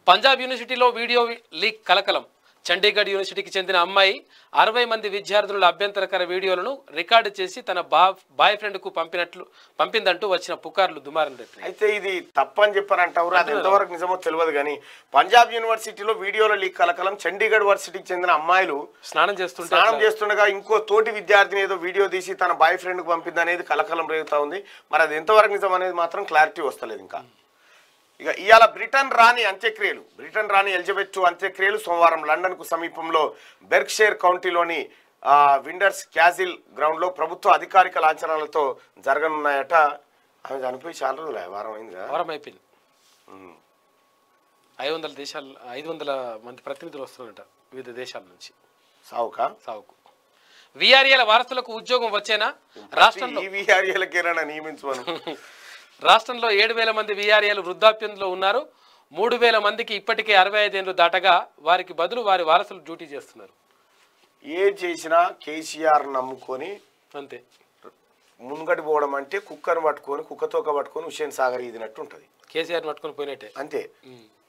పంజాబ్ యూనివర్సిటీలో video leak కలకలం చండీగఢ్ యూనివర్సిటీకి చెందిన అమ్మాయి అరవై మంది విద్యార్థుల అభ్యంతరకర వీడియోలను రికార్డు చేసి తన బా బాయ్ ఫ్రెండ్కు పంపినట్లు పంపిందంటూ వచ్చిన పుకార్లు దుమారం రేపినాయి అయితే ఇది తప్పని చెప్పారంటారు అది ఎంతవరకు నిజమో తెలియదు కానీ పంజాబ్ యూనివర్సిటీలో వీడియోల లీక్ కలకలం చండీగఢ్ యూనివర్సిటీకి చెందిన అమ్మాయిలు స్నానం చేస్తుంటే స్నానం చేస్తుండగా ఇంకో తోటి విద్యార్థిని ఏదో వీడియో తీసి తన బాయ్ ఫ్రెండ్కి పంపింది అనేది కలకలం రేగుతా ఉంది మరి అది ఎంతవరకు నిజం అనేది మాత్రం క్లారిటీ వస్తలేదు ఇంకా ఇక ఇవాళ బ్రిటన్ రాణి అంత్యక్రియలు బ్రిటన్ రాణి ఎలిజబెత్ అంత్యక్రియలు సోమవారం లండన్కు సమీపంలో బెర్క్షైర్ కౌంటీలోని ఆ, విండర్స్ క్యాజిల్ గ్రౌండ్లో ప్రభుత్వ అధికారిక లాంఛనాలతో జరగనున్నాయట ఆమె చనిపోయి చాలా రోజులు వారం అయింది కదా వారం అయిపోయింది ఐదు వందల దేశాలు ఐదు వందల మంది ప్రతినిధులు వస్తున్నారట వివిధ దేశాల నుంచి సావుకా సాగుకు విఆర్ఏల వారసులకు ఉద్యోగం వచ్చేనా రాష్ట్రంలో ఈ విఆర్ఏలకేనా నియమించమను రాష్ట్రంలో ఏడు వేల మంది విఆర్ఏలు వృద్ధాప్యంలో ఉన్నారు మూడు వేల మందికి ఇప్పటికే అరవై ఐదేళ్లు దాటగా వారికి బదులు వారి వారసులు డ్యూటీ చేస్తున్నారు ఏ చేసినా కేసీఆర్ నమ్ముకొని అంతే ముంగటి పోవడం అంటే కుక్కను పట్టుకొని కుక్కతోక పట్టుకొని హుషేన్ సాగర్ ఈదినట్టు ఉంటుంది కేసీఆర్ పట్టుకొని పోయినట్టే అంతే ఉమ్.